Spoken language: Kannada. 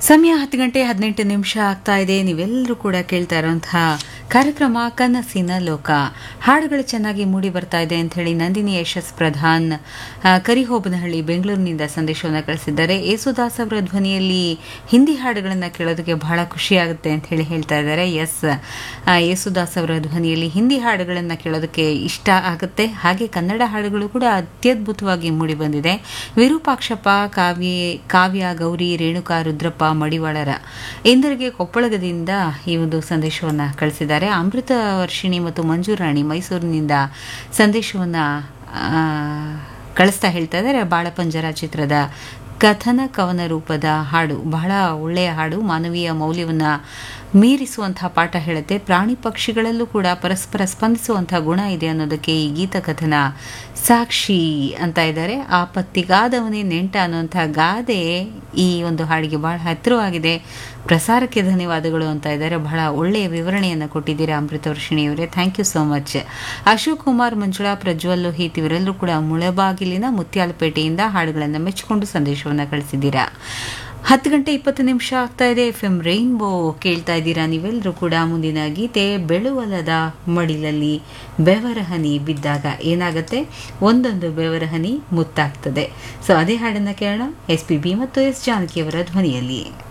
ಸಮಯ ಹತ್ತು ಗಂಟೆ ಹದಿನೆಂಟು ನಿಮಿಷ ಆಗ್ತಾ ಇದೆ ನೀವೆಲ್ಲರೂ ಕೂಡ ಕೇಳ್ತಾ ಇರುವಂತಹ ಕಾರ್ಯಕ್ರಮ ಕನಸಿನ ಲೋಕ ಹಾಡುಗಳು ಚೆನ್ನಾಗಿ ಮೂಡಿ ಬರ್ತಾ ಇದೆ ಅಂತ ಹೇಳಿ ನಂದಿನಿ ಯಶಸ್ ಪ್ರಧಾನ್ ಆ, ಕರಿಹೋಬನಹಳ್ಳಿ ಬೆಂಗಳೂರಿನಿಂದ ಸಂದೇಶವನ್ನು ಕಳಿಸಿದ್ದಾರೆ ಯೇಸುದಾಸ್ ಅವರ ಧ್ವನಿಯಲ್ಲಿ ಹಿಂದಿ ಹಾಡುಗಳನ್ನು ಕೇಳೋದಕ್ಕೆ ಬಹಳ ಖುಷಿಯಾಗುತ್ತೆ ಅಂತ ಹೇಳಿ ಹೇಳ್ತಾ ಇದ್ದಾರೆ ಎಸ್ ಆ, ಯೇಸುದಾಸ್ ಅವರ ಧ್ವನಿಯಲ್ಲಿ ಹಿಂದಿ ಹಾಡುಗಳನ್ನು ಕೇಳೋದಕ್ಕೆ ಇಷ್ಟ ಆಗುತ್ತೆ ಹಾಗೆ ಕನ್ನಡ ಹಾಡುಗಳು ಕೂಡ ಅತ್ಯದ್ಭುತವಾಗಿ ಮೂಡಿ ಬಂದಿದೆ ವಿರೂಪಾಕ್ಷಪ್ಪ ಕಾವ್ಯ ಕಾವ್ಯ ಗೌರಿ ರೇಣುಕಾ ರುದ್ರಪ್ಪ ಮಡಿವಾಳರ ಇಂದರಿಗೆ ಕೊಪ್ಪಳಗದಿಂದ ಈ ಒಂದು ಸಂದೇಶವನ್ನು ಕಳಿಸಿದ್ದಾರೆ ಅಮೃತ ವರ್ಷಿಣಿ ಮತ್ತು ಮಂಜುರಾಣಿ ಮೈಸೂರಿನಿಂದ ಸಂದೇಶವನ್ನು ಕಳಿಸ್ತಾ ಹೇಳ್ತಾ ಇದ್ದಾರೆ ಬಾಳಪಂಜರ ಚಿತ್ರದ ಕಥನ ಕವನ ರೂಪದ ಹಾಡು ಬಹಳ ಒಳ್ಳೆಯ ಹಾಡು ಮಾನವೀಯ ಮೌಲ್ಯವನ್ನು ಮೀರಿಸುವಂತಹ ಪಾಠ ಹೇಳುತ್ತೆ ಪ್ರಾಣಿ ಪಕ್ಷಿಗಳಲ್ಲೂ ಕೂಡ ಪರಸ್ಪರ ಸ್ಪಂದಿಸುವಂತಹ ಗುಣ ಇದೆ ಅನ್ನೋದಕ್ಕೆ ಈ ಗೀತಕಥನ ಸಾಕ್ಷಿ ಅಂತ ಇದ್ದಾರೆ ಆಪತ್ತಿಗಾದವನೇ ನೆಂಟ ಅನ್ನುವಂತಹ ಗಾದೆ ಈ ಒಂದು ಹಾಡಿಗೆ ಬಹಳ ಹತ್ತಿರವಾಗಿದೆ ಪ್ರಸಾರಕ್ಕೆ ಧನ್ಯವಾದಗಳು ಅಂತ ಇದ್ದಾರೆ ಬಹಳ ಒಳ್ಳೆಯ ವಿವರಣೆಯನ್ನು ಕೊಟ್ಟಿದ್ದೀರಾ ಅಮೃತ ವರ್ಷಿಣಿಯವರೇ thank you so much Ashok Kumar Manjula Prajwal Lohith ಇವರೆಲ್ಲರೂ ಕೂಡ ಮುಳಬಾಗಿಲಿನ ಮುತ್ಯಾಲಪೇಟೆಯಿಂದ ಹಾಡುಗಳನ್ನು ಮೆಚ್ಚಿಕೊಂಡು ಸಂದೇಶವನ್ನು ಕಳಿಸಿದ್ದೀರಾ ಹತ್ತು ಗಂಟೆ ಇಪ್ಪತ್ತು ನಿಮಿಷ ಆಗ್ತಾ ಇದೆ ಎಫ್ ಎಂ ರೈನ್ಬೋ ಕೇಳ್ತಾ ಇದ್ದೀರಾ ನೀವೆಲ್ಲರೂ ಕೂಡ ಮುಂದಿನ ಗೀತೆ ಬೆಳುವಲದ ಮಡಿಲಲ್ಲಿ ಬೆವರಹನಿ ಬಿದ್ದಾಗ ಏನಾಗುತ್ತೆ ಒಂದೊಂದು ಬೆವರಹನಿ ಮುತ್ತಾಗ್ತದೆ ಸೊ ಅದೇ ಹಾಡನ್ನು ಕೇಳೋಣ ಎಸ್ ಪಿ ಬಿ ಮತ್ತು ಎಸ್ ಜಾನಕಿಯವರ ಧ್ವನಿಯಲ್ಲಿ